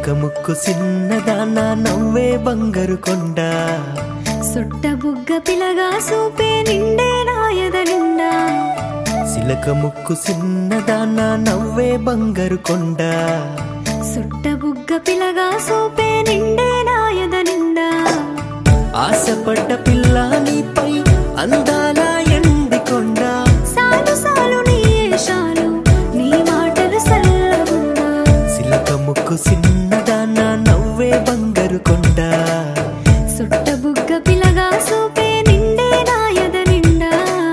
ముక్కు చిన్నదానా నవ్వే బంగారు కొండ సుట్ట బుగ్గ పిలగా సూపే నిండే నాయద నిండా సిలక ముక్కు చిన్నదానా నవ్వే బంగారు కొండ సుట్ట బుగ్గ పిలగా సూపే నిండే నాయద నిండా ఆశపడ్డ పిల్ల నీపై అందాల ఎండి కొండ సాలు సాలు నీ ఏషాలు నీ మాటలు సల్లగుండా సిలక ముక్కు చిన్నదానా నవ్వే బంగారు కొండ సుట్ట బుగ్గ పిలగా సూపే నిండే నాయద నిండా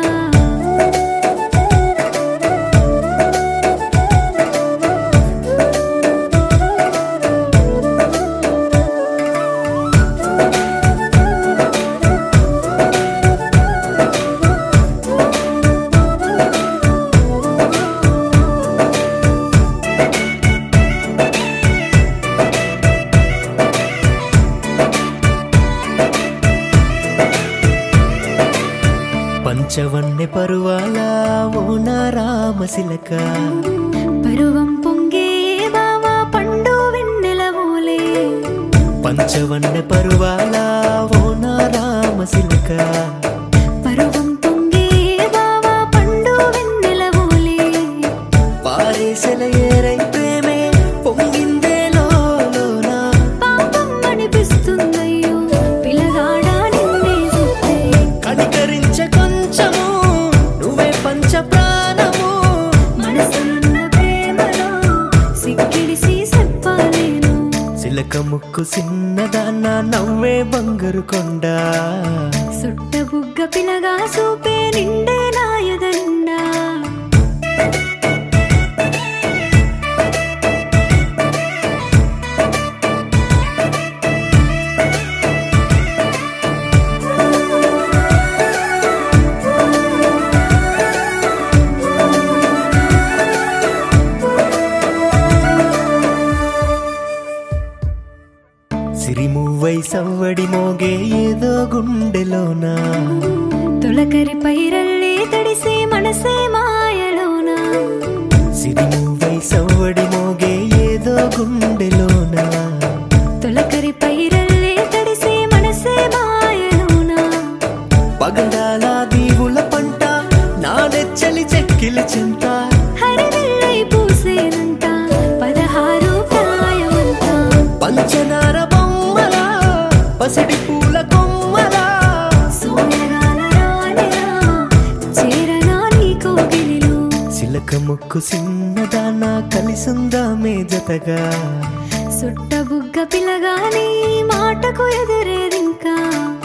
పంచవన్నె పరువాల ఓన రామశిలక పరువం పొంగే బావా పండు వెన్నెల ఓలే పంచవన్నె పరువాల ఓన రామశిలక పరువం పొంగే బావా పండు వెన్నెల ఓలే పారేసెల ఏరై ప్రేమే పొంగిందే లోన పాపం అనిపిస్తుందయ్యో పిల్లగాడా నిన్నే చూస్తే కనికరించే కొంచెము నువ్వే పంచ ప్రాణము మనసులున్న ప్రేమలో సిక్కిడిసి చెప్పలేను సిలక ముక్కు చిన్నదాన్న నవ్వే బంగారు కొండ సుట్ట బుగ్గ పిల్లగా సూపే నిండే నాయదండా సిరిమువ్వై సవ్వడి మోగే ఏదో గుండెలోనా తొలకరి పైరల్లే తడిసే మనసే మాయలోన సిరిమువ్వై సవ్వడి మోగే ఏదో గుండెలోనా తొలకరి పైరల్లే తడిసే మనసే మాయలోన పగడాల దీవుల పంట నానెచ్చలి చెక్కిలి చింత హరివిల్లై పూసేనంట పదహారు ప్రాయమంట పంచదార బొమ్మల పసిడి పూల కొమ్మల సోయగాల రాలినా చేరనా నీ కోగిలిలో సిలక ముక్కు చిన్నదానా కలిసుందామే జతగా సుట్ట బుగ్గ పిల్లగా నీ మాటకు ఎదురేదింకా